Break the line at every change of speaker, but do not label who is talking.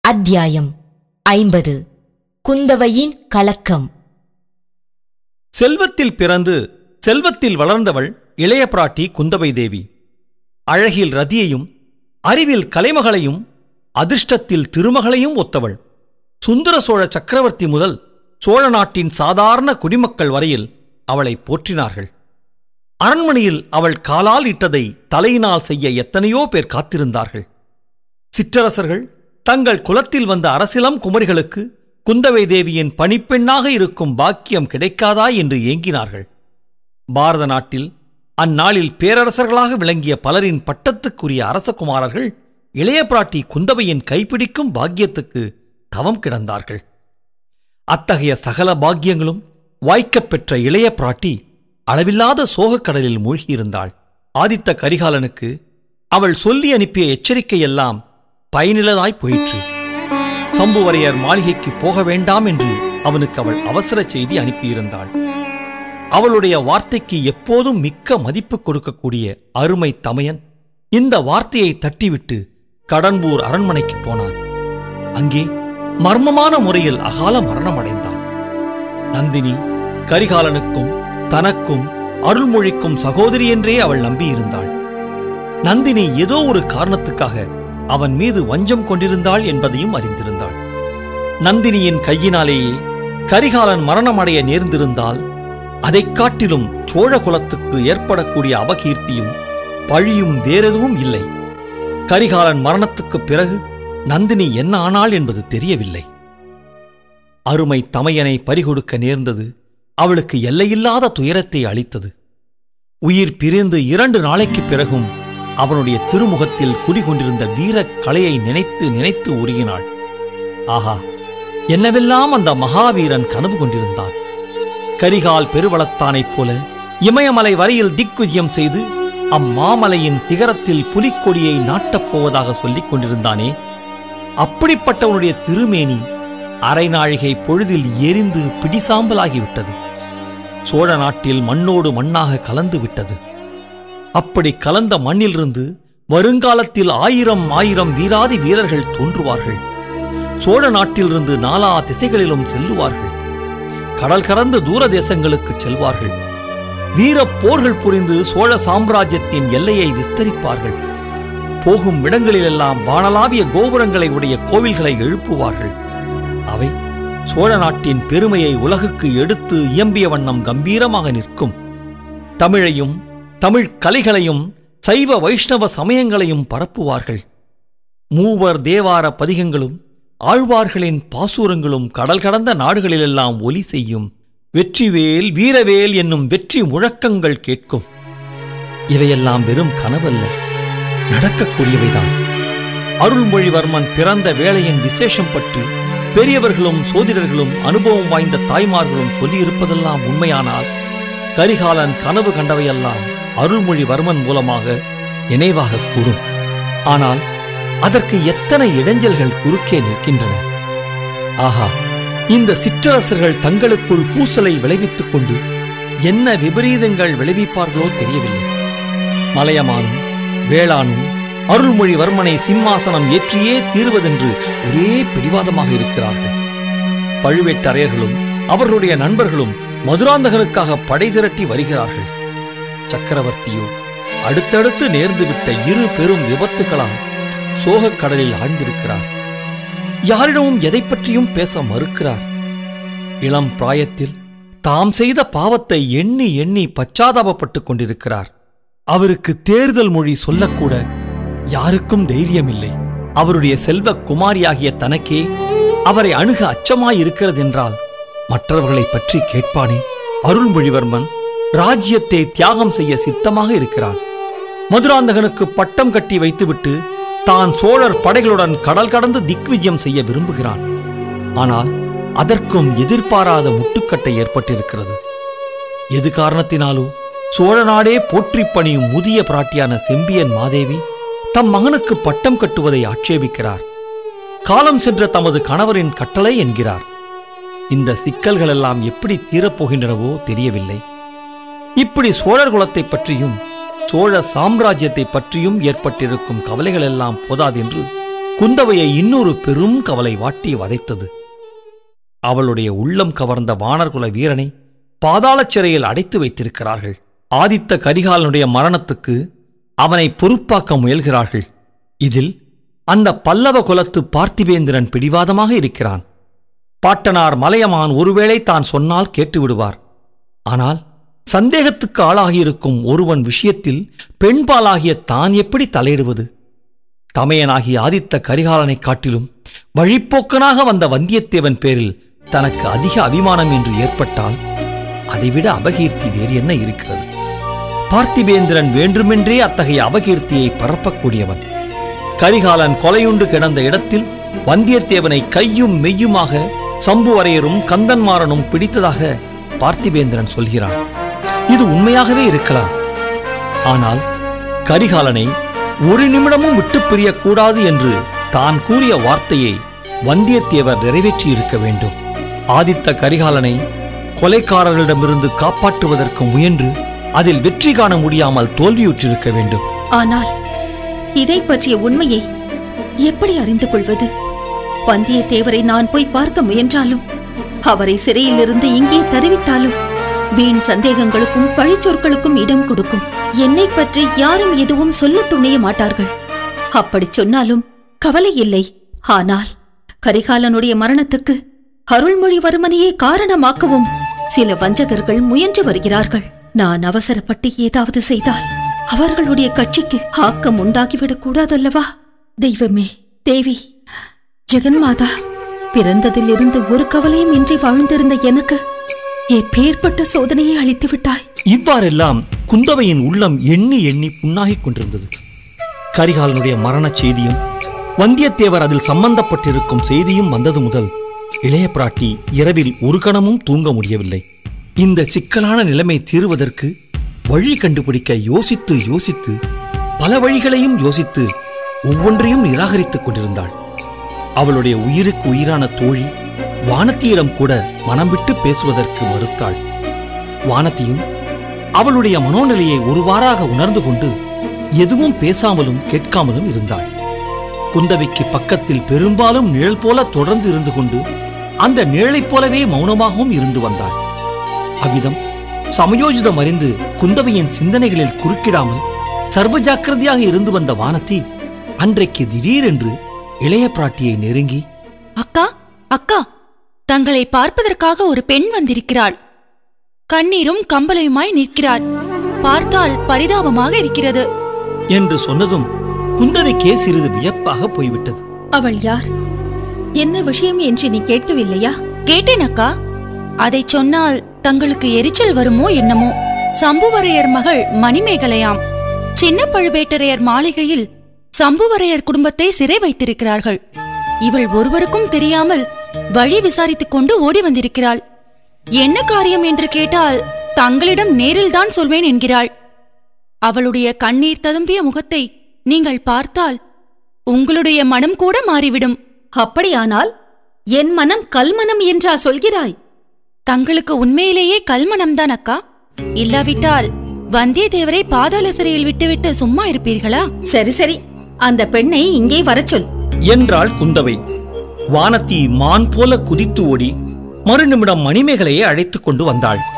அத்தியாயம் ஐம்பது குந்தவையின் கலக்கம்
செல்வத்தில் பிறந்து செல்வத்தில் வளர்ந்தவள் இளைய பிராட்டி குந்தவை தேவி அழகில் ரதியையும் அறிவில் கலைமகளையும் அதிர்ஷ்டத்தில் திருமகளையும் ஒத்தவள் சுந்தர சோழ சக்கரவர்த்தி முதல் சோழ நாட்டின் சாதாரண குடிமக்கள் வரையில் அவளை போற்றினார்கள் அரண்மனையில் அவள் காலால் இட்டதை தலையினால் செய்ய எத்தனையோ பேர் காத்திருந்தார்கள் சிற்றரசர்கள் தங்கள் குலத்தில் வந்த அரசிலம் குமரிகளுக்கு குந்தவை தேவியின் பணிப்பெண்ணாக இருக்கும் பாக்கியம் கிடைக்காதா என்று ஏங்கினார்கள் பாரத நாட்டில் அந்நாளில் பேரரசர்களாக விளங்கிய பலரின் பட்டத்துக்குரிய அரசகுமாரர்கள் இளைய பிராட்டி குந்தவையின் கைப்பிடிக்கும் பாக்கியத்துக்கு தவம் கிடந்தார்கள் அத்தகைய சகல பாக்கியங்களும் வாய்க்கப் பெற்ற இளைய பிராட்டி அளவில்லாத சோகக்கடலில் மூழ்கியிருந்தாள் ஆதித்த கரிகாலனுக்கு அவள் சொல்லி அனுப்பிய எச்சரிக்கையெல்லாம் பயனிலதாய் போயிற்று சம்புவரையர் மாளிகைக்கு போக வேண்டாம் என்று அவனுக்கு அவள் அவசர செய்தி அனுப்பியிருந்தாள் அவளுடைய வார்த்தைக்கு எப்போதும் மிக்க மதிப்பு கொடுக்கக்கூடிய அருமை தமையன் இந்த வார்த்தையை தட்டிவிட்டு கடம்பூர் அரண்மனைக்கு போனான் அங்கே மர்மமான முறையில் அகால மரணமடைந்தான் நந்தினி கரிகாலனுக்கும் தனக்கும் அருள்மொழிக்கும் சகோதரி என்றே அவள் நம்பியிருந்தாள் நந்தினி ஏதோ ஒரு காரணத்துக்காக அவன் மீது வஞ்சம் கொண்டிருந்தாள் என்பதையும் அறிந்திருந்தாள் நந்தினியின் கையினாலேயே கரிகாலன் மரணமடைய நேர்ந்திருந்தால் அதைக் காட்டிலும் சோழ குலத்துக்கு ஏற்படக்கூடிய அபகீர்த்தியும் பழியும் வேறெதுவும் இல்லை கரிகாலன் மரணத்துக்குப் பிறகு நந்தினி என்ன ஆனாள் என்பது தெரியவில்லை அருமை தமையனை பறிகொடுக்க நேர்ந்தது அவளுக்கு எல்லையில்லாத துயரத்தை அளித்தது உயிர் பிரிந்து இரண்டு நாளைக்குப் பிறகும் அவனுடைய திருமுகத்தில் குடிகொண்டிருந்த வீரக் கலையை நினைத்து நினைத்து உருகினாள் ஆஹா என்னவெல்லாம் அந்த மகாவீரன் கனவு கொண்டிருந்தான் கரிகால் பெருவளத்தானைப் போல இமயமலை வரையில் திக்விஜயம் செய்து அம்மாமலையின் சிகரத்தில் புலிக்கொடியை நாட்டப் போவதாக சொல்லிக் கொண்டிருந்தானே அப்படிப்பட்டவனுடைய திருமேனி அரை நாழிகை பொழுதில் எரிந்து பிடிசாம்பலாகிவிட்டது சோழ நாட்டில் மண்ணோடு மண்ணாக கலந்து விட்டது அப்படி கலந்த மண்ணிலிருந்து வருங்காலத்தில் ஆயிரம் ஆயிரம் வீராதி வீரர்கள் தோன்றுவார்கள் சோழ நாட்டிலிருந்து நாலா திசைகளிலும் செல்லுவார்கள் கடல் கடந்து தூர தேசங்களுக்குச் செல்வார்கள் வீரப் போர்கள் புரிந்து சோழ சாம்ராஜ்யத்தின் எல்லையை விஸ்தரிப்பார்கள் போகும் இடங்களிலெல்லாம் வானலாவிய கோபுரங்களை உடைய கோவில்களை எழுப்புவார்கள் அவை சோழ நாட்டின் பெருமையை உலகுக்கு எடுத்து இயம்பிய வண்ணம் கம்பீரமாக நிற்கும் தமிழையும் தமிழ் கலைகளையும் சைவ வைஷ்ணவ சமயங்களையும் பரப்புவார்கள் மூவர் தேவார பதிகங்களும் ஆழ்வார்களின் பாசூரங்களும் கடல் கடந்த நாடுகளிலெல்லாம் ஒலி செய்யும் வெற்றிவேல் வீரவேல் என்னும் வெற்றி முழக்கங்கள் கேட்கும் இவையெல்லாம் வெறும் கனவல்ல நடக்கக்கூடியவைதான் அருள்மொழிவர்மன் பிறந்த வேளையின் விசேஷம் பற்றி பெரியவர்களும் சோதிடர்களும் அனுபவம் வாய்ந்த தாய்மார்களும் சொல்லியிருப்பதெல்லாம் உண்மையானால் கரிகாலன் கனவு கண்டவையெல்லாம் அருள்மொழிவர்மன் மூலமாக நினைவாகக் கூடும் ஆனால் அதற்கு எத்தனை இடைஞ்சல்கள் குறுக்கே நிற்கின்றன ஆஹா இந்த சிற்றரசர்கள் தங்களுக்குள் பூசலை விளைவித்துக் கொண்டு என்ன விபரீதங்கள் விளைவிப்பார்களோ தெரியவில்லை மலையமானும் வேளானும் அருள்மொழிவர்மனை சிம்மாசனம் ஏற்றியே தீர்வதென்று ஒரே பிடிவாதமாக இருக்கிறார்கள் பழுவேட்டரையர்களும் அவர்களுடைய நண்பர்களும் மதுராந்தகனுக்காக படை திரட்டி வருகிறார்கள் சக்கரவர்த்தியோ அடுத்தடுத்து நேர்ந்துவிட்ட இரு பெரும் விபத்துகளால் சோகக் கடலில் ஆழ்ந்திருக்கிறார் யாரிடமும் எதை பற்றியும் பேச மறுக்கிறார் இளம் பிராயத்தில் தாம் செய்த பாவத்தை எண்ணி எண்ணி பச்சாதாபப்பட்டுக் கொண்டிருக்கிறார் அவருக்கு தேர்தல் மொழி சொல்லக்கூட யாருக்கும் தைரியமில்லை அவருடைய செல்வ குமாரியாகிய தனக்கே அவரை அணுக அச்சமாயிருக்கிறதென்றால் மற்றவர்களைப் பற்றி கேட்பானே அருள்மொழிவர்மன் ராஜ்யத்தை தியாகம் செய்ய சித்தமாக இருக்கிறான் மதுராந்தகனுக்கு பட்டம் கட்டி வைத்துவிட்டு தான் சோழர் படைகளுடன் கடல் கடந்து திக்விஜயம் செய்ய விரும்புகிறான் ஆனால் அதற்கும் எதிர்பாராத முட்டுக்கட்டை ஏற்பட்டிருக்கிறது எது காரணத்தினாலோ சோழ நாடே போற்றிப் பணியும் முதிய பிராட்டியான செம்பியன் மாதேவி தம் மகனுக்கு பட்டம் கட்டுவதை ஆட்சேபிக்கிறார் காலம் சென்ற தமது கணவரின் கட்டளை என்கிறார் இந்த சிக்கல்களெல்லாம் எப்படி தீரப்போகின்றனவோ தெரியவில்லை இப்படி சோழர் குலத்தைப் பற்றியும் சோழ சாம்ராஜ்யத்தைப் பற்றியும் ஏற்பட்டிருக்கும் கவலைகளெல்லாம் போதாதென்று குந்தவையை இன்னொரு பெரும் கவலை வாட்டி வதைத்தது அவளுடைய உள்ளம் கவர்ந்த வானர்குல வீரனை பாதாளச் சிறையில் அடைத்து வைத்திருக்கிறார்கள் ஆதித்த கரிகாலனுடைய மரணத்துக்கு அவனை பொறுப்பாக்க முயல்கிறார்கள் இதில் அந்த பல்லவ குலத்து பார்த்திபேந்திரன் பிடிவாதமாக இருக்கிறான் பாட்டனார் மலையமான் ஒருவேளை தான் சொன்னால் கேட்டுவிடுவார் ஆனால் சந்தேகத்துக்கு ஆளாகியிருக்கும் ஒருவன் விஷயத்தில் பெண்பாலாகிய தான் எப்படி தலையிடுவது தமையனாகிய ஆதித்த கரிகாலனைக் காட்டிலும் வழிப்போக்கனாக வந்த வந்தியத்தேவன் பேரில் தனக்கு அதிக அபிமானம் என்று ஏற்பட்டால் அதைவிட அபகீர்த்தி வேறு என்ன இருக்கிறது பார்த்திபேந்திரன் வேண்டுமென்றே அத்தகைய அபகீர்த்தியை பரப்பக்கூடியவன் கரிகாலன் கொலையுண்டு கிடந்த இடத்தில் வந்தியத்தேவனை கையும் மெய்யுமாக சம்புவரையரும் கந்தன்மாறனும் பிடித்ததாக பார்த்திபேந்திரன் சொல்கிறான் இது உண்மையாகவே இருக்கலாம் ஆனால் கரிகாலனை ஒரு நிமிடமும் விட்டு பிரியக்கூடாது என்று தான் கூறிய வார்த்தையை வந்தியத்தேவர் நிறைவேற்றியிருக்க வேண்டும் ஆதித்த கரிகாலனை கொலைக்காரர்களிடமிருந்து காப்பாற்றுவதற்கு முயன்று அதில் வெற்றி காண முடியாமல் தோல்வியுற்றிருக்க வேண்டும்
ஆனால் இதை பற்றிய உண்மையை எப்படி அறிந்து கொள்வது வந்தியத்தேவரை நான் போய் பார்க்க முயன்றாலும் அவரை சிறையிலிருந்து இங்கே தருவித்தாலும் வீண் சந்தேகங்களுக்கும் பழிச்சொற்களுக்கும் இடம் கொடுக்கும் என்னை பற்றி யாரும் எதுவும் சொல்லத் துணிய மாட்டார்கள் அப்படிச் சொன்னாலும் கவலை இல்லை ஆனால் கரிகாலனுடைய மரணத்துக்கு அருள்மொழிவர்மனையே காரணமாக்கவும் சில வஞ்சகர்கள் முயன்று வருகிறார்கள் நான் அவசரப்பட்டு ஏதாவது செய்தால் அவர்களுடைய கட்சிக்கு ஆக்கம் உண்டாகிவிடக் கூடாதல்லவா தெய்வமே தேவி ஜெகன்மாதா பிறந்ததிலிருந்து ஒரு கவலையும் இன்றி வாழ்ந்திருந்த எனக்கு எப்பேற்பட்ட சோதனையை அளித்து விட்டாய்
இவ்வாறெல்லாம் குந்தவையின் உள்ளம் எண்ணி எண்ணி புண்ணாகிக் கொண்டிருந்தது கரிகாலனுடைய மரணச் செய்தியும் வந்தியத்தேவர் அதில் சம்பந்தப்பட்டிருக்கும் செய்தியும் வந்தது முதல் இளைய பிராட்டி இரவில் ஒரு கணமும் தூங்க முடியவில்லை இந்த சிக்கலான நிலைமை தீருவதற்கு வழி கண்டுபிடிக்க யோசித்து யோசித்து பல வழிகளையும் யோசித்து ஒவ்வொன்றையும் நிராகரித்துக் கொண்டிருந்தாள் அவளுடைய உயிருக்கு உயிரான தோழி வானத்தியிடம் கூட மனம் விட்டு பேசுவதற்கு மறுத்தாள் வானத்தியும் அவளுடைய மனோநிலையை ஒருவாறாக உணர்ந்து கொண்டு எதுவும் பேசாமலும் கேட்காமலும் இருந்தாள் குந்தவைக்கு பக்கத்தில் பெரும்பாலும் நிழல் போல தொடர்ந்து இருந்து கொண்டு அந்த நிழலைப் போலவே மௌனமாகவும் இருந்து வந்தாள் அவ்விதம் சமயோஜிதம் அறிந்து குந்தவையின் சிந்தனைகளில் குறுக்கிடாமல் சர்வ ஜாக்கிரதையாக இருந்து வந்த வானத்தி அன்றைக்கு திடீரென்று இளைய பிராட்டியை நெருங்கி
அக்கா அக்கா தங்களை பார்ப்பதற்காக ஒரு பெண் வந்திருக்கிறாள் கண்ணீரும் கம்பளையுமாய் நிற்கிறாள் பார்த்தால் பரிதாபமாக இருக்கிறது
என்று சொன்னதும் குந்தவைக்கே சிறிது வியப்பாக போய்விட்டது
அவள் யார் என்ன விஷயம் என்று நீ கேட்கவில்லையா
கேட்டேன் அக்கா அதைச் சொன்னால் தங்களுக்கு எரிச்சல் வருமோ என்னமோ சம்புவரையர் மகள் மணிமேகலையாம் சின்ன பழுவேட்டரையர் மாளிகையில் சம்புவரையர் குடும்பத்தை சிறை வைத்திருக்கிறார்கள் இவள் ஒருவருக்கும் தெரியாமல் வழி விசாரித்துக் கொண்டு ஓடி வந்திருக்கிறாள் என்ன காரியம் என்று கேட்டால் தங்களிடம் நேரில்தான் சொல்வேன் என்கிறாள் அவளுடைய கண்ணீர் ததும்பிய முகத்தை நீங்கள் பார்த்தால் உங்களுடைய மனம் கூட மாறிவிடும்
அப்படியானால் என் மனம் கல்மனம் என்றா சொல்கிறாய்
தங்களுக்கு உண்மையிலேயே கல்மனம்தான் அக்கா இல்லாவிட்டால் வந்தியத்தேவரை பாதாள சிறையில் விட்டுவிட்டு சும்மா இருப்பீர்களா
சரி சரி அந்த பெண்ணை இங்கே வரச் சொல்
என்றாள் குந்தவை வானத்தி மான் போல குதித்து ஓடி மறுநிமிடம் மணிமேகலையை அழைத்துக் கொண்டு வந்தாள்